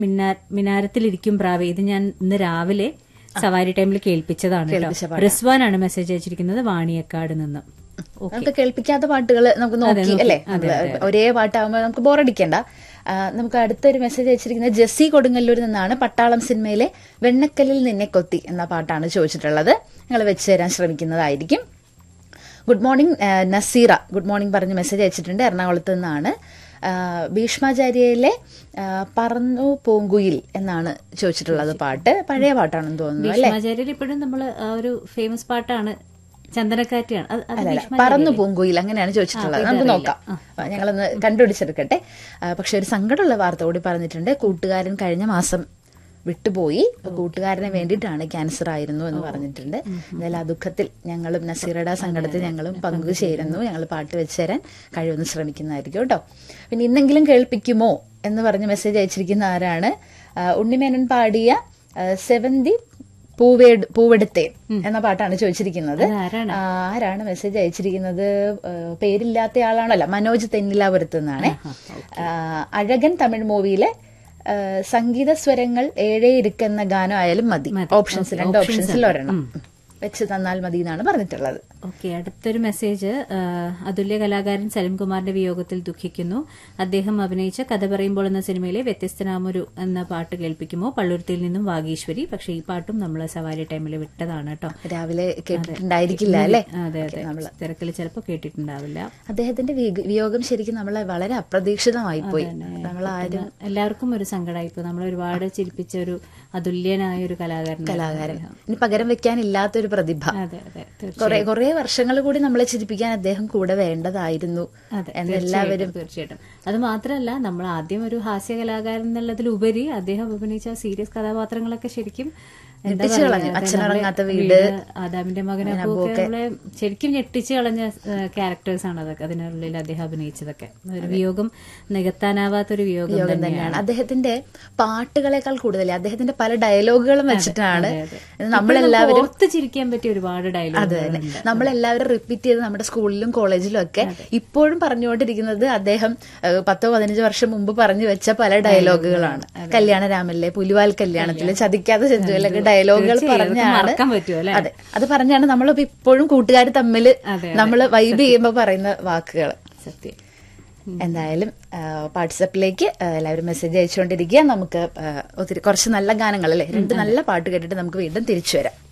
മിന്നാ- മിനാരത്തിലിരിക്കും പ്രാവേ ഇത് ഞാൻ ഇന്ന് രാവിലെ സവാരി ടൈമിൽ കേൾപ്പിച്ചതാണ് കേട്ടോ റിസ്വാനാണ് മെസ്സേജ് അയച്ചിരിക്കുന്നത് വാണിയക്കാട് നിന്ന് നമുക്ക് കേൾപ്പിക്കാത്ത പാട്ടുകൾ നമുക്ക് നോക്കി അല്ലേ നമ്മള് ഒരേ പാട്ടാകുമ്പോൾ നമുക്ക് ബോറടിക്കണ്ട ആ, നമുക്ക് അടുത്തൊരു മെസ്സേജ് അയച്ചിരിക്കുന്നത് ജെസ്സി കൊടുങ്ങല്ലൂരിൽ നിന്നാണ് പട്ടാളം സിനിമയിലെ വെണ്ണക്കല്ലിൽ നിന്നെ കൊത്തി എന്ന പാട്ടാണ് ചോദിച്ചിട്ടുള്ളത് ഞങ്ങൾ വെച്ച് തരാൻ ശ്രമിക്കുന്നതായിരിക്കും ഗുഡ് മോർണിംഗ് ആ, നസീറ ഗുഡ് മോർണിംഗ് പറഞ്ഞ് മെസ്സേജ് അയച്ചിട്ടുണ്ട് എറണാകുളത്ത് നിന്നാണ് ആ, ഭീഷ്മാചാര്യയിലെ ആ, പറന്നു പൂങ്കുയിൽ എന്നാണ് ചോദിച്ചിട്ടുള്ളത് പാട്ട് പഴയ പാട്ടാണെന്ന് തോന്നുന്നു അല്ലെ ഭീഷ്മാചാര്യർ ഇപ്പോഴും നമ്മൾ ആ ഒരു ഫേമസ് പാട്ടാണ് ചന്ദനക്കാറ്റിയാണ് അത് അത് അല്ലല്ല ഭീഷ്മാചാര്യർ പറന്നു പൂങ്കുയിൽ അങ്ങനെയാണ് ചോദിച്ചിട്ടുള്ളത് നമുക്ക് നോക്കാം ആ, ഞങ്ങളൊന്ന് കണ്ടുപിടിച്ചെടുക്കട്ടെ ആ, പക്ഷെ ഒരു സങ്കടമുള്ള വാർത്ത കൂടി പറഞ്ഞിട്ടുണ്ട് കൂട്ടുകാരൻ കഴിഞ്ഞ മാസം വിട്ടുപോയി അപ്പൊ കൂട്ടുകാരനെ വേണ്ടിയിട്ടാണ് ക്യാൻസർ ആയിരുന്നു എന്ന് പറഞ്ഞിട്ടുണ്ട് എന്തായാലും ആ ദുഃഖത്തിൽ ഞങ്ങളും നസീറയുടെ ആ സങ്കടത്തിൽ ഞങ്ങളും പങ്കുചേരുന്നു ഞങ്ങൾ പാട്ട് വെച്ച് തരാൻ കഴിവൊന്ന് ശ്രമിക്കുന്നതായിരിക്കും കേട്ടോ പിന്നെ ഇന്നെങ്കിലും കേൾപ്പിക്കുമോ എന്ന് പറഞ്ഞ് മെസ്സേജ് അയച്ചിരിക്കുന്ന ആരാണ് ആ, ഉണ്ണിമേനൻ പാടിയ ആ, സെവന്തി പൂവേട് പൂവെടുത്തേ എന്ന പാട്ടാണ് ചോദിച്ചിരിക്കുന്നത് ആരാണ്? ആ, ആരാണ് മെസ്സേജ് അയച്ചിരിക്കുന്നത് ആ, പേരില്ലാത്ത ആളാണല്ലോ മനോജ് തെന്നിലാപുരത്ത് നിന്നാണ് ആ, അഴകൻ തമിഴ് മൂവിയിലെ ആ, സംഗീത സ്വരങ്ങൾ ഏഴേ ഇരിക്കുന്ന ഗാനം ആയാലും മതി ഓപ്ഷൻസ് രണ്ട് ഓപ്ഷൻസിൽ ഒരെണ്ണം വെച്ച് തന്നാൽ മതി എന്നാണ് പറഞ്ഞിട്ടുള്ളത് ഓക്കെ അടുത്തൊരു മെസ്സേജ് ആ, അതുല്യ കലാകാരൻ സലിംകുമാറിന്റെ വിയോഗത്തിൽ ദുഃഖിക്കുന്നു അദ്ദേഹം അഭിനയിച്ച കഥ പറയുമ്പോൾ എന്ന സിനിമയിലെ വ്യത്യസ്തനാമൊരു എന്ന പാട്ട് കേൾപ്പിക്കുമോ പള്ളുരുത്തിയിൽ നിന്നും വാഗീശ്വരി പക്ഷേ ഈ പാട്ടും നമ്മൾ സവാരി ടൈമിൽ വിട്ടതാണ് കേട്ടോ രാവിലെ കേട്ടിട്ടുണ്ടായിരിക്കില്ല അല്ലേ അതെ അതെ തിരക്കിൽ ചിലപ്പോൾ കേട്ടിട്ടുണ്ടാവില്ല അദ്ദേഹത്തിന്റെ വിക- വിയോഗം ശരിക്കും നമ്മളെ വളരെ അപ്രതീക്ഷിതമായി പോയി നമ്മൾ ആരും എല്ലാവർക്കും ഒരു സങ്കടമായിപ്പോ നമ്മൾ ഒരുപാട് ചിരിപ്പിച്ച ഒരു അതുല്യനായ ഒരു കലാകാരൻ കലാകാരൻ ഇനി പകരം വെക്കാനില്ലാത്തൊരു പ്രതിഭ അതെ അതെ തീർച്ചയായും. കുറെ കുറെ വർഷങ്ങൾ കൂടി നമ്മളെ ചിരിപ്പിക്കാൻ അദ്ദേഹം കൂടെ വേണ്ടതായിരുന്നു അതെ, എന്നെല്ലാവരും തീർച്ചയായിട്ടും അത് മാത്രമല്ല നമ്മൾ ആദ്യം ഒരു ഹാസ്യ കലാകാരൻ എന്നുള്ളതിലുപരി അദ്ദേഹം അഭിനയിച്ച സീരിയസ് കഥാപാത്രങ്ങളൊക്കെ ശരിക്കും എന്താ ഞെട്ടിച്ച് പറയാ, കളഞ്ഞു. അതെ, അച്ഛനുറങ്ങാത്ത നമ്മുടെ വീട്, ആദാമിന്റെ മകനൊക്കെ നമ്മളെ ശരിക്കും ഞെട്ടിച്ച് കളഞ്ഞ ക്യാരക്ടേഴ്സ് ആണ് അതൊക്കെ അതിനുള്ളിൽ അദ്ദേഹം അഭിനയിച്ചതൊക്കെ ഒരു വിയോഗം നികത്താനാവാത്തൊരു വിയോഗം യോഗം തന്നെയാണ് തന്നെയാണ് അദ്ദേഹത്തിന്റെ പാട്ടുകളെക്കാൾ കൂടുതൽ അദ്ദേഹത്തിന്റെ പല ഡയലോഗുകളും വെച്ചിട്ടാണ് നമ്മളെല്ലാവരും ഓർത്ത് ചിരിക്കാൻ പറ്റിയ ഒരുപാട് അത് ഡയലോഗ് തന്നെ നമ്മളെല്ലാവരും റിപ്പീറ്റ് ചെയ്ത് നമ്മുടെ സ്കൂളിലും കോളേജിലും ഒക്കെ ഇപ്പോഴും പറഞ്ഞുകൊണ്ടിരിക്കുന്നത് അദ്ദേഹം ഏഹ്, പത്തോ പതിനഞ്ചോ വർഷം മുമ്പ് പറഞ്ഞു വെച്ച പല ഡയലോഗുകളാണ് കല്യാണരാമനിലെ പുലിവാൽ കല്യാണത്തിലെ ചതിക്കാതെ ചെഞ്ചുവലൊക്കെ ഡയലോഗുകൾ തീർച്ചയായും, അതൊക്കെ പറഞ്ഞാണ് മറക്കാൻ പറ്റുമോ, അല്ലേ? അതെ അത് പറഞ്ഞാണ് നമ്മളിപ്പോ ഇപ്പോഴും കൂട്ടുകാർ തമ്മിൽ അതെ, നമ്മൾ വൈബ് ചെയ്യുമ്പോൾ പറയുന്ന വാക്കുകൾ സത്യം എന്തായാലും വാട്സപ്പിലേക്ക് എല്ലാവരും മെസ്സേജ് അയച്ചുകൊണ്ടിരിക്കുക നമുക്ക് ആ, ഒത്തിരി കുറച്ച് നല്ല ഗാനങ്ങൾ അല്ലേ രണ്ട് നല്ല പാട്ട് കേട്ടിട്ട് നമുക്ക് വീണ്ടും തിരിച്ചു വരാം